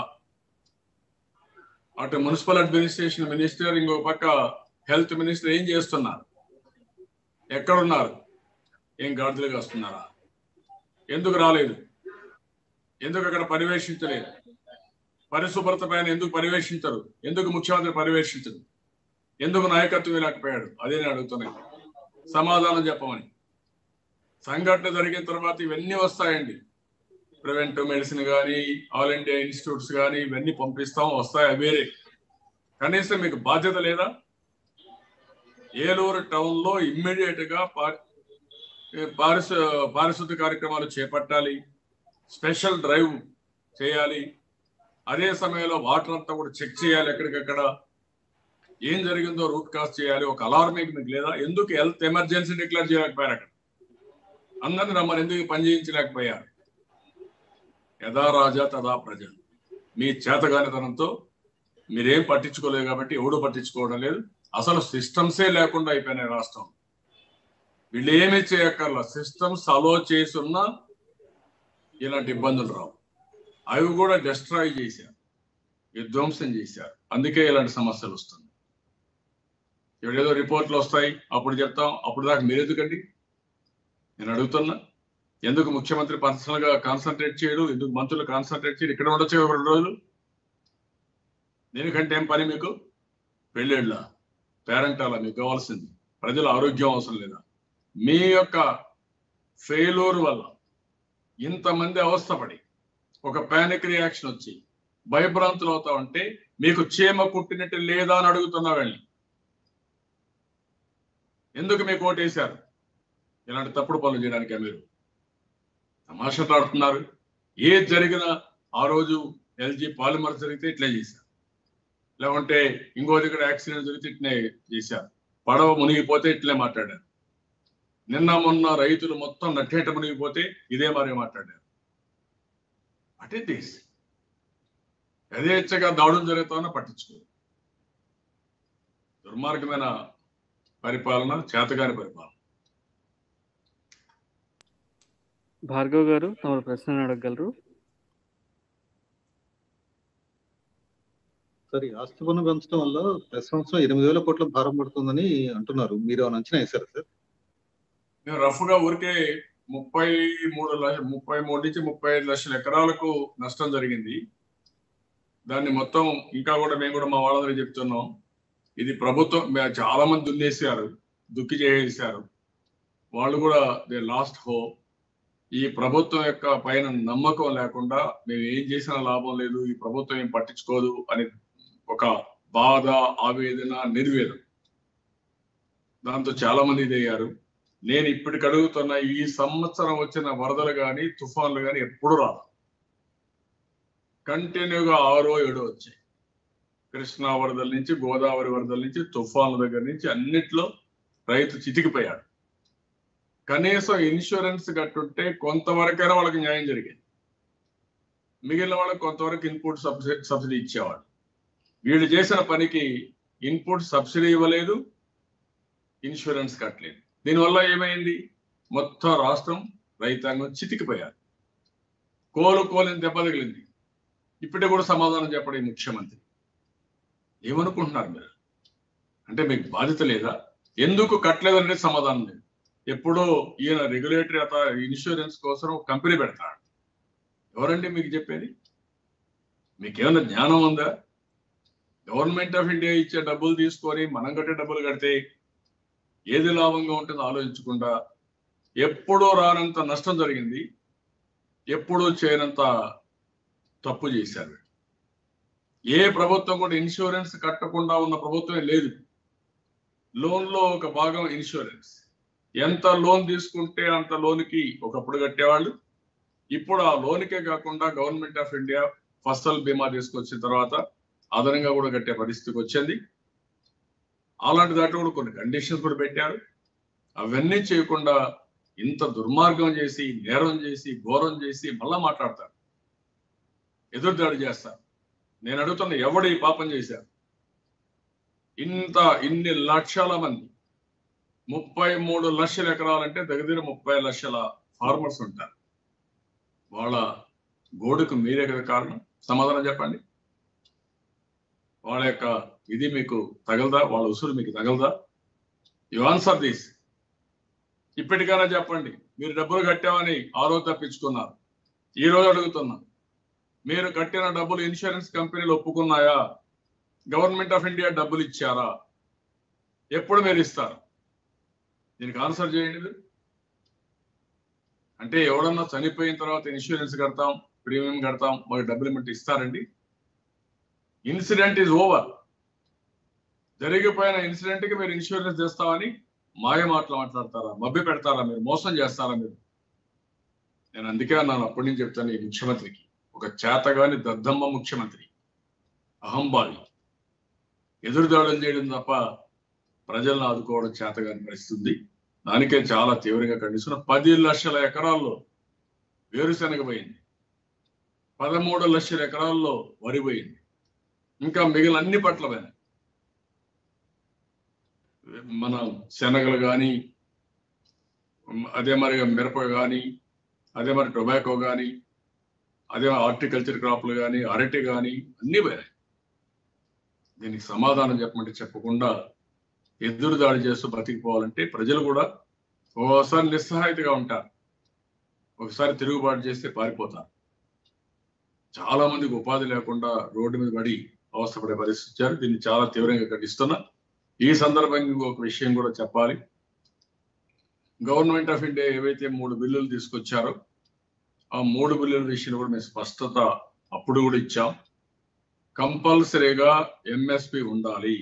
అటు మున్సిపల్ అడ్మినిస్ట్రేషన్ మినిస్టర్ ఇంకో పక్క హెల్త్ మినిస్టర్ ఏం చేస్తున్నారు ఎక్కడున్నారు ఏం గాడిదలుగా వస్తున్నారా ఎందుకు రాలేదు ఎందుకు అక్కడ పర్యవేక్షించలేదు పరిశుభ్రత పైన ఎందుకు పర్యవేక్షించరు ఎందుకు ముఖ్యమంత్రి పర్యవేక్షించరు ఎందుకు నాయకత్వం లేకపోయాడు అదే నేను అడుగుతున్నాను సమాధానం చెప్పమని సంఘటన జరిగిన తర్వాత ఇవన్నీ వస్తాయండి ప్రివెంటివ్ మెడిసిన్ కానీ ఆల్ ఇండియా ఇన్స్టిట్యూట్స్ కానీ ఇవన్నీ పంపిస్తాం వస్తాయి అవి వేరే కనీసం మీకు బాధ్యత లేదా ఏలూరు టౌన్ లో ఇమ్మీడియట్ గా పా- పారిశు పారిశుద్ధ కార్యక్రమాలు చేపట్టాలి స్పెషల్ డ్రైవ్ చేయాలి అదే సమయంలో వాటర్ అంతా కూడా చెక్ చేయాలి ఎక్కడికక్కడ ఏం జరిగిందో రూట్ కాస్ చేయాలి ఒక అలార్మింగ్ మీకు లేదా ఎందుకు హెల్త్ ఎమర్జెన్సీ డిక్లేర్ చేయలేకపోయారు అక్కడ అందరిని రమ్మని ఎందుకు పని చేయించలేకపోయారు యథా రాజా తదా ప్రజలు మీ చేతగానితనంతో మీరేం పట్టించుకోలేదు కాబట్టి ఎవడు పట్టించుకోవడం లేదు అసలు సిస్టమ్సే లేకుండా అయిపోయినాయి రాష్ట్రం వీళ్ళు ఏమీ చేయక్కర్లా సిస్టమ్స్ అలో చేసున్నా ఇలాంటి ఇబ్బందులు రావు అవి కూడా డిస్ట్రాయ్ చేశారు విధ్వంసం చేశారు అందుకే ఇలాంటి సమస్యలు వస్తుంది ఇప్పుడు ఏదో రిపోర్ట్లు వస్తాయి అప్పుడు చెప్తాం అప్పుడు దాకా మీరు ఎందుకండి నేను అడుగుతున్నా ఎందుకు ముఖ్యమంత్రి పర్సనల్ గా కాన్సన్ట్రేట్ చేయడు ఎందుకు మంత్రులు కాన్సన్ట్రేట్ చేయడు ఇక్కడ ఉండొచ్చు ఒక రెండు రోజులు దీనికంటే ఏం పని మీకు పెళ్ళిళ్ళ పేరెంటాల మీకు కావాల్సింది ప్రజల ఆరోగ్యం అవసరం లేదా మీ యొక్క ఫెయిల్యూర్ వల్ల ఇంతమంది అవస్థపడి ఒక పానిక్ రియాక్షన్ వచ్చి భయభ్రాంతులు అవుతా ఉంటే మీకు చీమ కుట్టినట్టు లేదా అని అడుగుతున్నా వెళ్ళి ఎందుకు మీకు ఓటేశారు ఇలాంటి తప్పుడు పనులు చేయడానికే మీరు తమాషలాడుతున్నారు ఏది జరిగినా ఆ రోజు ఎల్జీ పాలిమర్ జరిగితే ఇట్లే చేశారు లేకుంటే ఇంకో దగ్గర యాక్సిడెంట్ జరిగితే ఇట్లే చేశారు పడవ మునిగిపోతే ఇట్లే మాట్లాడారు నిన్న మొన్న రైతులు మొత్తం నట్టేట మునిగిపోతే ఇదే మరి మాట్లాడారు అటే దిస్ యథేచ్ఛగా దాడులు జరుగుతామని పట్టించుకోరు దుర్మార్గమైన పరిపాలన చేతగాని పరిపాలన భార్గవ్ గారు తమరు ప్రశ్నను అడగగలరు సార్ ఈ ఆస్తి పన్ను పెంచడం వల్ల ప్రతి సంవత్సరం ఎనిమిది వేల కోట్ల భారం పడుతుందని అంటున్నారు మీరు ఏమైనా అంచనా వేశారు సార్ మేము రఫ్ గా ఊరికే ముప్పై మూడు లక్ష ముప్పై మూడు నుంచి ముప్పై ఐదు లక్షల ఎకరాలకు నష్టం జరిగింది దాన్ని మొత్తం ఇంకా కూడా మేము కూడా మా వాళ్ళందరికీ చెప్తున్నాం ఇది ప్రభుత్వం మే- చాలా మంది దున్నేసారు దుక్కి చేసేసారు వాళ్ళు కూడా దే లాస్ట్ హో ఈ ప్రభుత్వం యొక్క పైన నమ్మకం లేకుండా మేము ఏం చేసినా లాభం లేదు ఈ ప్రభుత్వం ఏం పట్టించుకోదు అని ఒక బాధ ఆవేదన నిర్వేదం దాంతో చాలా మంది ఇదయ్యారు నేను ఇప్పటికి అడుగుతున్న ఈ సంవత్సరం వచ్చిన వరదలు కానీ తుఫాన్లు కానీ ఎప్పుడు రాదు కంటిన్యూగా ఆరో ఏడో వచ్చాయి కృష్ణా వరదల నుంచి గోదావరి వరదల నుంచి తుఫాన్ల దగ్గర నుంచి అన్నిట్లో రైతు చితికిపోయాడు కనీసం ఇన్సూరెన్స్ కట్టుంటే కొంతవరకైనా వాళ్ళకి న్యాయం జరిగేది మిగిలిన వాళ్ళకి కొంతవరకు ఇన్పుట్ సబ్సిడీ సబ్సిడీ ఇచ్చేవాడు వీళ్ళు చేసిన పనికి ఇన్పుట్ సబ్సిడీ ఇవ్వలేదు ఇన్సూరెన్స్ కట్టలేదు దీనివల్ల ఏమైంది మొత్తం రాష్ట్రం రైతాంగం చితికిపోయారు కోలు కోలిని దెబ్బ తగిలింది ఇప్పటికి కూడా సమాధానం చెప్పడం ఈ ముఖ్యమంత్రి ఏమనుకుంటున్నారు మీరు అంటే మీకు బాధ్యత లేదా ఎందుకు కట్టలేదనే సమాధానం లేదు ఎప్పుడో ఈయన రెగ్యులేటరీ అత ఇన్సూరెన్స్ కోసం ఒక కంపెనీ పెడతాడు ఎవరండి మీకు చెప్పేది మీకేమైనా జ్ఞానం ఉందా గవర్నమెంట్ ఆఫ్ ఇండియా ఇచ్చే డబ్బులు తీసుకొని మనం కట్టే డబ్బులు కడితే ఏది లాభంగా ఉంటుందో ఆలోచించకుండా ఎప్పుడో రానంత నష్టం జరిగింది ఎప్పుడూ చేయనంత తప్పు చేశారు ఏ ప్రభుత్వం కూడా ఇన్సూరెన్స్ కట్టకుండా ఉన్న ప్రభుత్వమే లేదు లోన్ లో ఒక భాగం ఇన్సూరెన్స్ ఎంత లోన్ తీసుకుంటే అంత లోన్కి ఒకప్పుడు కట్టేవాళ్ళు ఇప్పుడు ఆ లోన్కే కాకుండా గవర్నమెంట్ ఆఫ్ ఇండియా ఫసల్ బీమా తీసుకొచ్చిన తర్వాత అదనంగా కూడా కట్టే పరిస్థితికి వచ్చింది అలాంటి దాంట్లో కూడా కొన్ని కండిషన్స్ కూడా పెట్టారు అవన్నీ చేయకుండా ఇంత దుర్మార్గం చేసి నేరం చేసి ఘోరం చేసి మళ్ళా మాట్లాడతారు ఎదురుదాడి చేస్తారు నేను అడుగుతున్న ఎవడు ఈ పాపం చేశారు ఇంత ఇన్ని లక్షల మంది ముప్పై మూడు లక్షల ఎకరాలంటే దగ్గర ముప్పై లక్షల ఫార్మర్స్ ఉంటారు వాళ్ళ గోడుకు మీరే కదా కారణం సమాధానం చెప్పండి వాళ్ళ యొక్క ఇది మీకు తగలదా వాళ్ళ ఉసురు మీకు తగలదా యు ఆన్సర్ దిస్ ఇప్పటికైనా చెప్పండి మీరు డబ్బులు కట్టామని ఆ రోజు తప్పించుకున్నారు ఈ రోజు అడుగుతున్నా మీరు కట్టిన డబ్బులు ఇన్సూరెన్స్ కంపెనీలు ఒప్పుకున్నాయా గవర్నమెంట్ ఆఫ్ ఇండియా డబ్బులు ఇచ్చారా ఎప్పుడు మీరు ఇస్తారు దీనికి ఆన్సర్ చేయండి మీరు అంటే ఎవడన్నా చనిపోయిన తర్వాత ఇన్సూరెన్స్ కడతాం ప్రీమియం కడతాం మాకు డబ్బులు ఇమ్మంటే ఇస్తారండి ఇన్సిడెంట్ ఈజ్ ఓవర్ జరిగిపోయిన ఇన్సిడెంట్ కి మీరు ఇన్సూరెన్స్ చేస్తామని మాయ మాటలు మాట్లాడతారా మభ్య పెడతారా మీరు మోసం చేస్తారా మీరు నేను అందుకే అన్నాను అప్పటి నుంచి చెప్తాను ఈ ముఖ్యమంత్రికి ఒక చేతగాని దద్దమ్మ ముఖ్యమంత్రి అహంభావి ఎదురుదాడులు చేయడం తప్ప ప్రజలను ఆదుకోవడం చేతగాని పరిస్థితి దానికే చాలా తీవ్రంగా ఖండిస్తున్న పది లక్షల ఎకరాల్లో వేరుశనగ పోయింది పదమూడు లక్షల ఎకరాల్లో వరి పోయింది ఇంకా మిగిలిన అన్ని పట్ల పోయినాయి మన శనగలు కానీ అదే మరి మిరప కానీ అదే మరి టొబాకో కానీ అదే హార్టికల్చర్ క్రాప్లు కానీ అరటి కానీ అన్నీ పోయినాయి దీనికి సమాధానం చెప్పమంటే చెప్పకుండా ఎదురు దాడి చేస్తూ బతికిపోవాలంటే ప్రజలు కూడా ఓసారి నిస్సహాయతగా ఉంటారు ఒకసారి తిరుగుబాటు చేస్తే పారిపోతారు చాలా మందికి ఉపాధి లేకుండా రోడ్డు మీద పడి అవస్థపడే పరిస్థితి ఇచ్చారు దీన్ని చాలా తీవ్రంగా ఖండిస్తున్నా ఈ సందర్భంగా ఇంకొక విషయం కూడా చెప్పాలి గవర్నమెంట్ ఆఫ్ ఇండియా ఏవైతే మూడు బిల్లులు తీసుకొచ్చారో ఆ మూడు బిల్లుల విషయంలో కూడా మేము స్పష్టత అప్పుడు కూడా ఇచ్చాం కంపల్సరీగా ఎంఎస్పి ఉండాలి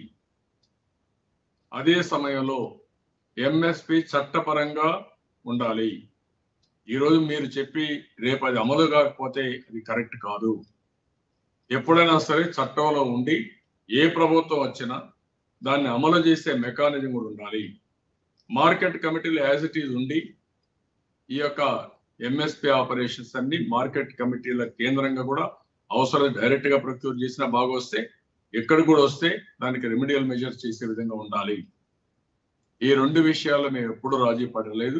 అదే సమయంలో ఎంఎస్పి చట్టపరంగా ఉండాలి ఈరోజు మీరు చెప్పి రేపు అది అమలు కాకపోతే అది కరెక్ట్ కాదు ఎప్పుడైనా సరే చట్టంలో ఉండి ఏ ప్రభుత్వం వచ్చినా దాన్ని అమలు చేసే మెకానిజం కూడా ఉండాలి మార్కెట్ కమిటీలు యాజ్ ఇట్ ఈజ్ ఉండి ఈ యొక్క ఎంఎస్పి ఆపరేషన్స్ అన్ని మార్కెట్ కమిటీల కేంద్రంగా కూడా అవసరం డైరెక్ట్ గా ప్రొక్యూర్ చేసినా బాగా వస్తే ఎక్కడ కూడా వస్తే దానికి రెమిడియల్ మెజర్స్ చేసే విధంగా ఉండాలి ఈ రెండు విషయాల్లో మేము ఎప్పుడూ రాజీ పడలేదు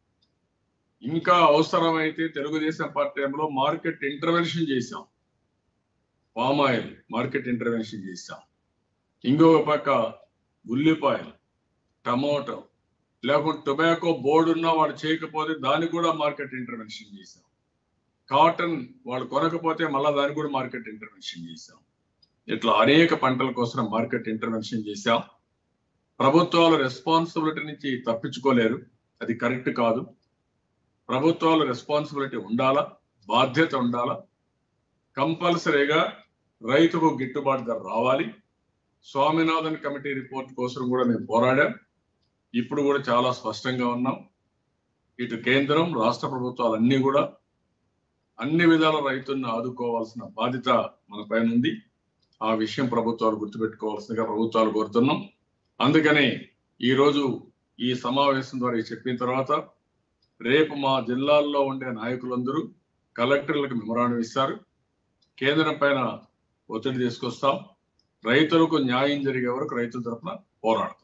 ఇంకా అవసరమైతే తెలుగుదేశం పార్టీలో మార్కెట్ ఇంటర్వెన్షన్ చేశాం పామ్ ఆయిల్ మార్కెట్ ఇంటర్వెన్షన్ చేశాం ఇంకొక పక్క ఉల్లిపాయలు టమోటో లేకుంటే టొబాకో బోర్డు ఉన్నా వాడు చేయకపోతే దానికి కూడా మార్కెట్ ఇంటర్వెన్షన్ చేశాం కాటన్ వాళ్ళు కొనకపోతే మళ్ళీ దానికి కూడా మార్కెట్ ఇంటర్వెన్షన్ చేశాం ఇట్లా అనేక పంటల కోసం మార్కెట్ ఇంటర్వెన్షన్ చేశాం ప్రభుత్వాలు రెస్పాన్సిబిలిటీ నుంచి తప్పించుకోలేరు అది కరెక్ట్ కాదు ప్రభుత్వాలు రెస్పాన్సిబిలిటీ ఉండాలా బాధ్యత ఉండాలా కంపల్సరీగా రైతుకు గిట్టుబాటు ధర రావాలి స్వామినాథన్ కమిటీ రిపోర్ట్ కోసం కూడా మేము పోరాడాం ఇప్పుడు కూడా చాలా స్పష్టంగా ఉన్నాం ఇటు కేంద్రం రాష్ట్ర ప్రభుత్వాలు అన్ని కూడా అన్ని విధాల రైతులను ఆదుకోవాల్సిన బాధ్యత మన పైన ఉంది ఆ విషయం ప్రభుత్వాలు గుర్తుపెట్టుకోవాల్సిందిగా ప్రభుత్వాలు కోరుతున్నాం అందుకనే ఈరోజు ఈ సమావేశం ద్వారా ఇది చెప్పిన తర్వాత రేపు మా జిల్లాల్లో ఉండే నాయకులందరూ కలెక్టర్లకు మెమరాండం ఇస్తారు కేంద్రం పైన ఒత్తిడి తీసుకొస్తాం రైతులకు న్యాయం జరిగే వరకు రైతుల తరఫున పోరాడతాం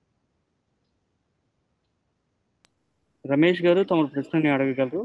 రమేష్ గారు తమ ప్రశ్నని అడగగలరు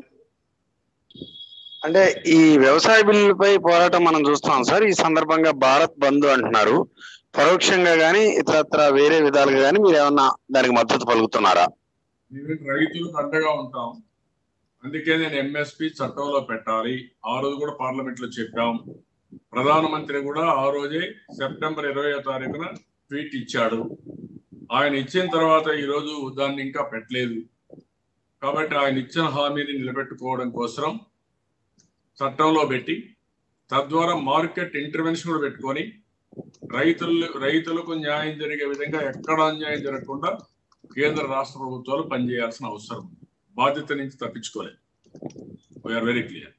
అంటే ఈ వ్యవసాయ బిల్లులపై పోరాటం మనం చూస్తున్నాం సార్ ఈ సందర్భంగా భారత్ బంద్ అంటున్నారు పరోక్షంగా గానీ ఇతరత్ర వేరే విధాలుగా గానీ మీరు ఏమన్నా దానికి మద్దతు పలుకుతున్నారా మేము రైతులకు అండగా ఉంటాం అందుకే నేను ఎంఎస్పి చట్టంలో పెట్టాలి ఆ రోజు కూడా పార్లమెంట్ లో చెప్పాం ప్రధానమంత్రి కూడా ఆ రోజే సెప్టెంబర్ ఇరవై తారీఖున ట్వీట్ ఇచ్చాడు ఆయన ఇచ్చిన తర్వాత ఈ రోజు దాన్ని ఇంకా పెట్టలేదు కాబట్టి ఆయన ఇచ్చిన హామీని నిలబెట్టుకోవడం కోసం చట్టంలో పెట్టి తద్వారా మార్కెట్ ఇంటర్వెన్షన్ కూడా పెట్టుకొని రైతులు రైతులకు న్యాయం జరిగే విధంగా ఎక్కడ అన్యాయం జరగకుండా కేంద్ర రాష్ట్ర ప్రభుత్వాలు పనిచేయాల్సిన అవసరం ఉంది బాధ్యత నుంచి తప్పించుకోలేదు వీఆర్ వెరీ క్లియర్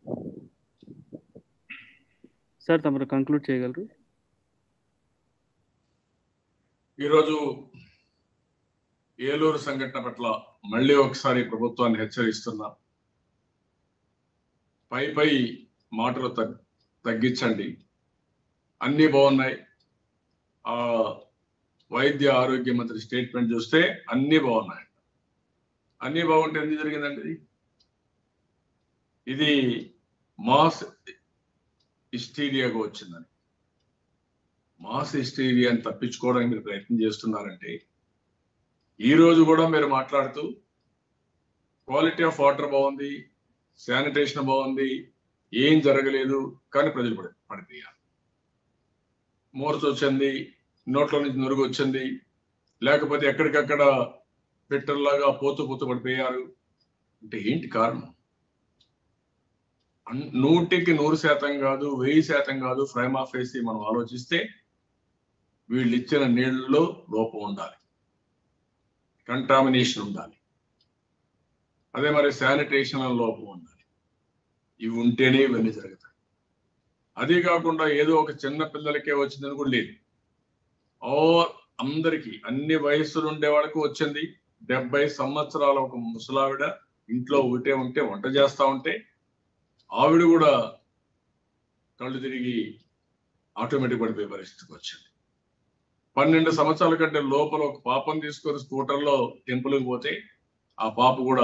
సార్ తమరు కంక్లూడ్ చేయగలరు ఈరోజు ఏలూరు సంఘటన పట్ల మళ్ళీ ఒకసారి ప్రభుత్వాన్ని హెచ్చరిస్తున్నా పై పై మాటలు తగ్ తగ్గించండి అన్నీ బాగున్నాయి ఆ వైద్య ఆరోగ్య మంత్రి స్టేట్మెంట్ చూస్తే అన్నీ బాగున్నాయి అన్నీ బాగుంటే ఎందుకు జరిగిందండి ఇది ఇది మాస్ హిస్టీరియాగా వచ్చిందని మాస్ హిస్టీరియాని తప్పించుకోవడానికి మీరు ప్రయత్నం చేస్తున్నారంటే ఈ రోజు కూడా మీరు మాట్లాడుతూ క్వాలిటీ ఆఫ్ వాటర్ బాగుంది శానిటేషన్ బాగుంది ఏం జరగలేదు కానీ ప్రజలు పడి పడిపోయారు మోర్స్ వచ్చింది నోట్లో నుంచి నురుగు వచ్చింది లేకపోతే ఎక్కడికక్కడ పెట్టర్లాగా పోతూ పోతూ పడిపోయారు అంటే ఏంటి కారణం అన్- నూటికి నూరు శాతం కాదు వెయ్యి శాతం కాదు ఫ్రైమ్ ఆఫ్ వేసి మనం ఆలోచిస్తే వీళ్ళు ఇచ్చిన నీళ్ళలో లోపం ఉండాలి కంటామినేషన్ ఉండాలి అదే మరి శానిటేషన్ లోపం ఉండాలి ఇవి ఉంటేనే ఇవన్నీ జరుగుతాయి అదే కాకుండా ఏదో ఒక చిన్న పిల్లలకే వచ్చిందని కూడా లేదు ఓ అందరికి అన్ని వయస్సులు ఉండే వాళ్ళకు వచ్చింది డెబ్బై సంవత్సరాల ఒక ముసలావిడ ఇంట్లో ఒకటే ఉంటే వంట చేస్తా ఉంటే ఆవిడ కూడా కళ్ళు తిరిగి ఆటోమేటిక్ పడిపోయే పరిస్థితికి వచ్చింది పన్నెండు సంవత్సరాల కంటే లోపల ఒక పాపను తీసుకొని స్కూటర్లో టెంపుల్కి పోతే ఆ పాప కూడా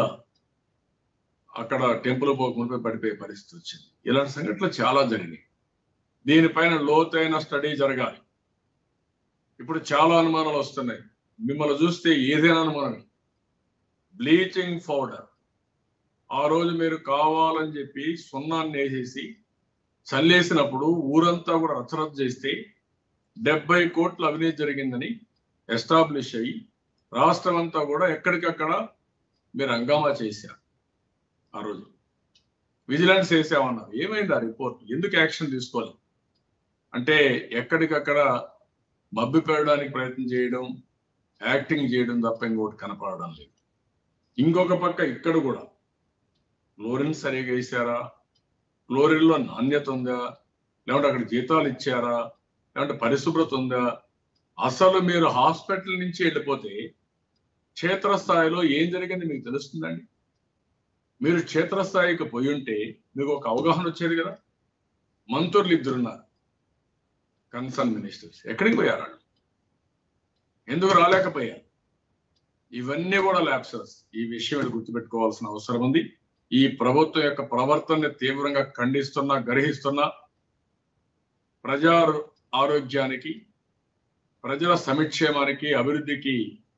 అక్కడ టెంపుల్ పోకుండా పడిపోయే పరిస్థితి వచ్చింది ఇలాంటి సంఘటనలు చాలా జరిగినాయి దీనిపైన లోతైన స్టడీ జరగాలి ఇప్పుడు చాలా అనుమానాలు వస్తున్నాయి మిమ్మల్ని చూస్తే ఏదైనా అనుమానమే బ్లీచింగ్ పౌడర్ ఆ రోజు మీరు కావాలని చెప్పి సున్నాన్ని వేసేసి చల్లేసినప్పుడు ఊరంతా కూడా రచరచ చేస్తే డెబ్బై కోట్ల అవినీతి జరిగిందని ఎస్టాబ్లిష్ అయ్యి రాష్ట్రం అంతా కూడా ఎక్కడికక్కడ మీరు హంగామా చేశారు ఆ రోజు విజిలెన్స్ వేసామన్నారు ఏమైంది ఆ రిపోర్ట్ ఎందుకు యాక్షన్ తీసుకోవాలి అంటే ఎక్కడికక్కడ మబ్బి పెట్టడానికి ప్రయత్నం చేయడం యాక్టింగ్ చేయడం తప్ప ఇంకోటి కనపడడం లేదు ఇంకొక పక్క ఇక్కడ కూడా క్లోరిన్ సరిగా వేసారా క్లోరిన్ లో నాణ్యత ఉందా లేకుంటే అక్కడ జీతాలు ఇచ్చారా లేకుంటే పరిశుభ్రత ఉందా అసలు మీరు హాస్పిటల్ నుంచి వెళ్ళిపోతే క్షేత్రస్థాయిలో ఏం జరిగింది మీకు తెలుస్తుందండి మీరు క్షేత్రస్థాయికి పోయి ఉంటే మీకు ఒక అవగాహన వచ్చేది కదా మంత్రులు ఇద్దరున్నారు కన్సర్న్ మినిస్టర్స్ ఎక్కడికి పోయారు వాళ్ళు ఎందుకు రాలేకపోయారు ఇవన్నీ కూడా ల్యాప్సెస్ ఈ విషయం మీరు గుర్తుపెట్టుకోవాల్సిన అవసరం ఉంది ఈ ప్రభుత్వం యొక్క ప్రవర్తనని తీవ్రంగా ఖండిస్తున్నా గర్హిస్తున్నా ప్రజా ఆరోగ్యానికి ప్రజల సంక్షేమానికి అభివృద్ధికి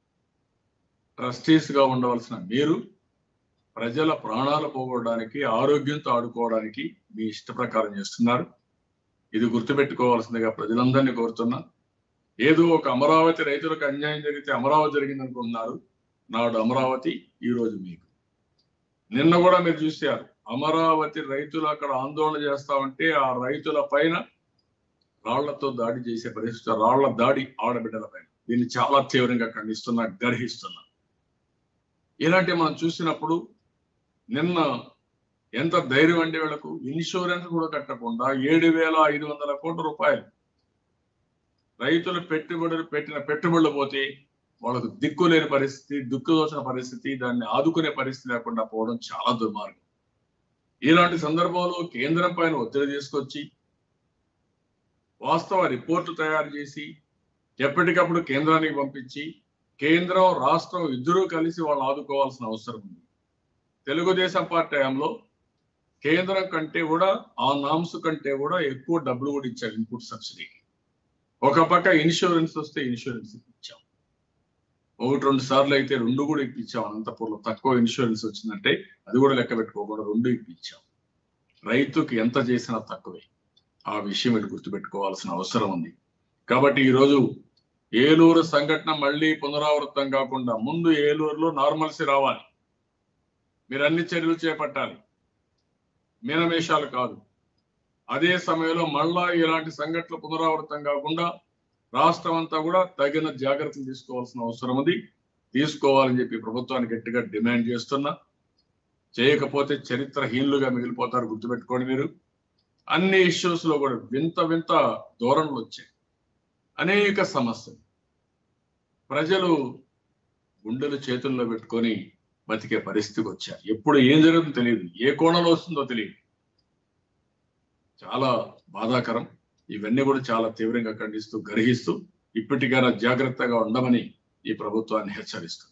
ట్రస్టీస్ గా ఉండవలసిన మీరు ప్రజల ప్రాణాలు పోగొట్టడానికి ఆరోగ్యంతో ఆడుకోవడానికి మీ ఇష్ట ప్రకారం చేస్తున్నారు ఇది గుర్తుపెట్టుకోవాల్సిందిగా ప్రజలందరినీ కోరుతున్నా ఏదో ఒక అమరావతి రైతులకు అన్యాయం జరిగితే అమరావతి జరిగింది అనుకుంటున్నారు నాడు అమరావతి ఈ రోజు మీకు నిన్న కూడా మీరు చూశారు అమరావతి రైతులు అక్కడ ఆందోళన చేస్తా ఉంటే ఆ రైతుల పైన రాళ్లతో దాడి చేసే పరిస్థితి రాళ్ల దాడి ఆడబిడ్డల పైన దీన్ని చాలా తీవ్రంగా ఖండిస్తున్నా గర్హిస్తున్నా ఇలాంటి మనం చూసినప్పుడు నిన్న ఎంత ధైర్యం అంటే వీళ్ళకు ఇన్సూరెన్స్ కూడా కట్టకుండా ఏడు వేల ఐదు వందల కోట్ల రూపాయలు రైతులు పెట్టుబడులు పెట్టిన పెట్టుబడులు పోతే వాళ్ళకు దిక్కు లేని పరిస్థితి దిక్కు దోచిన పరిస్థితి దాన్ని ఆదుకునే పరిస్థితి లేకుండా పోవడం చాలా దుర్మార్గం ఇలాంటి సందర్భంలో కేంద్రం పైన ఒత్తిడి తీసుకొచ్చి వాస్తవ రిపోర్టు తయారు చేసి ఎప్పటికప్పుడు కేంద్రానికి పంపించి కేంద్రం రాష్ట్రం ఇద్దరూ కలిసి వాళ్ళు ఆదుకోవాల్సిన అవసరం ఉంది తెలుగుదేశం పార్టీ హయాంలో కేంద్రం కంటే కూడా ఆ నామ్స్ కంటే కూడా ఎక్కువ డబ్బులు కూడా ఇచ్చారు ఇన్పుట్ సబ్సిడీకి ఒక పక్క ఇన్సూరెన్స్ వస్తే ఇన్సూరెన్స్ ఇప్పించాం ఒకటి రెండు సార్లు అయితే రెండు కూడా ఇప్పించాం అనంతపూర్లో తక్కువ ఇన్సూరెన్స్ వచ్చిందంటే అది కూడా లెక్క పెట్టుకోకుండా రెండు ఇప్పించాం రైతుకి ఎంత చేసినా తక్కువే ఆ విషయం మీరు గుర్తుపెట్టుకోవాల్సిన అవసరం ఉంది కాబట్టి ఈరోజు ఏలూరు సంఘటన మళ్ళీ పునరావృతం కాకుండా ముందు ఏలూరులో నార్మల్సీ రావాలి మీరు అన్ని చర్యలు చేపట్టాలి మీనమేషాలు కాదు అదే సమయంలో మళ్ళా ఇలాంటి సంఘటనలు పునరావృతం కాకుండా రాష్ట్రం అంతా కూడా తగిన జాగ్రత్తలు తీసుకోవాల్సిన అవసరం ఉంది తీసుకోవాలని చెప్పి ప్రభుత్వానికి గట్టిగా డిమాండ్ చేస్తున్నా చేయకపోతే చరిత్రహీనులుగా మిగిలిపోతారు గుర్తుపెట్టుకోండి మీరు అన్ని ఇష్యూస్ లో కూడా వింత వింత ధోరణులు వచ్చాయి అనేక సమస్యలు ప్రజలు గుండెలు చేతుల్లో పెట్టుకొని బతికే పరిస్థితికి వచ్చారు ఎప్పుడు ఏం జరుగుతుందో తెలియదు ఏ కోణంలో వస్తుందో తెలియదు చాలా బాధాకరం ఇవన్నీ కూడా చాలా తీవ్రంగా ఖండిస్తూ గర్హిస్తూ ఇప్పటికైనా జాగ్రత్తగా ఉండమని ఈ ప్రభుత్వాన్ని హెచ్చరిస్తుంది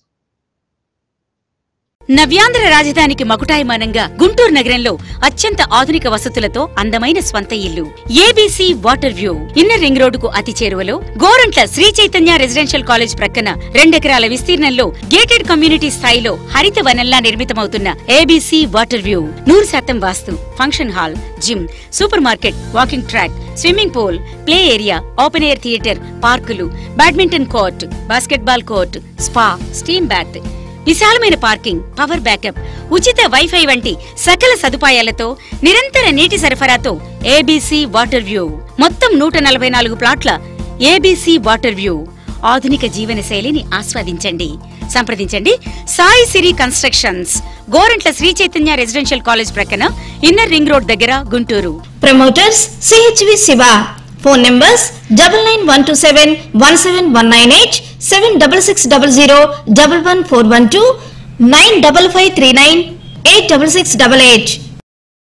నవ్యాంధ్ర రాజధానికి మకుటాయమానంగా గుంటూరు నగరంలో అత్యంత ఆధునిక వసతులతో అందమైన స్వంత ఇల్లు ABC water view inner ring రోడ్డుకు అతి చేరువలో గోరంట్ల శ్రీ చైతన్య రెసిడెన్షియల్ కాలేజ్ ప్రక్కన రెండెకరాల విస్తీర్ణంలో గేటెడ్ కమ్యూనిటీ స్థాయిలో హరిత వనంలా నిర్మితమవుతున్న ఏబీసీ వాటర్ వ్యూ నూరు శాతం vastu function hall gym supermarket walking track swimming pool play area open air theatre పార్కులు badminton court basketball court spa steam bath విశాలమైన పార్కింగ్ పవర్ బ్యాకప్ ఉచిత వైఫై వంటి సకల సదుపాయాలతో నిరంతర నీటి సరఫరాతో ఏబీసీ వాటర్ వ్యూ మొత్తం నూట నలభై నాలుగు ప్లాట్ల ఏబీసీ వాటర్ వ్యూ ఆధునిక జీవన శైలిని ఆస్వాదించండి సంప్రదించండి Sai Siri constructions Gorantla Sri Chaitanya residential college ప్రక్కన ఇన్నర్ రింగ్ రోడ్ దగ్గర Guntur promoters CHV Siva phone numbers double nine one two seven one seven one nine eight seven double six double zero double one four one two nine double five three nine eight double six double eight